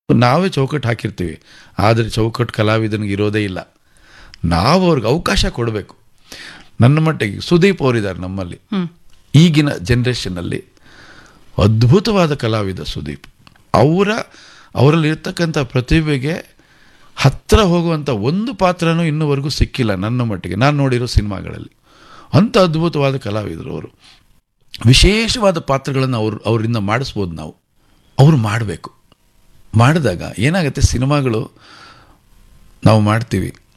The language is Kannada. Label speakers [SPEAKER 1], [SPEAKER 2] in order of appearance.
[SPEAKER 1] ನಾವೇ ಚೌಕಟ್ಟು ಹಾಕಿರ್ತೀವಿ ಆದರೆ ಚೌಕಟ್ಟು ಕಲಾವಿದನಿಗೆ ಇರೋದೇ ಇಲ್ಲ ನಾವು ಅವ್ರಿಗೆ ಅವಕಾಶ ಕೊಡಬೇಕು ನನ್ನ ಮಟ್ಟಿಗೆ ಸುದೀಪ್ ಅವರಿದ್ದಾರೆ ನಮ್ಮಲ್ಲಿ ಈಗಿನ ಜನ್ರೇಷನ್ನಲ್ಲಿ ಅದ್ಭುತವಾದ ಕಲಾವಿದ ಸುದೀಪ್ ಅವರ ಅವರಲ್ಲಿರ್ತಕ್ಕಂಥ ಪ್ರತಿಭೆಗೆ ಹತ್ತಿರ ಹೋಗುವಂಥ ಒಂದು ಪಾತ್ರನೂ ಇನ್ನುವರೆಗೂ ಸಿಕ್ಕಿಲ್ಲ ನನ್ನ ಮಟ್ಟಿಗೆ ನಾನು ನೋಡಿರೋ ಸಿನಿಮಾಗಳಲ್ಲಿ ಅಂಥ ಅದ್ಭುತವಾದ ಕಲಾವಿದರು ಅವರು ವಿಶೇಷವಾದ ಪಾತ್ರಗಳನ್ನು ಅವ್ರು ಅವರಿಂದ ಮಾಡಿಸ್ಬೋದು ನಾವು ಅವರು ಮಾಡಬೇಕು ಮಾಡಿದಾಗ ಏನಾಗುತ್ತೆ ಸಿನಿಮಾಗಳು ನಾವು ಮಾಡ್ತೀವಿ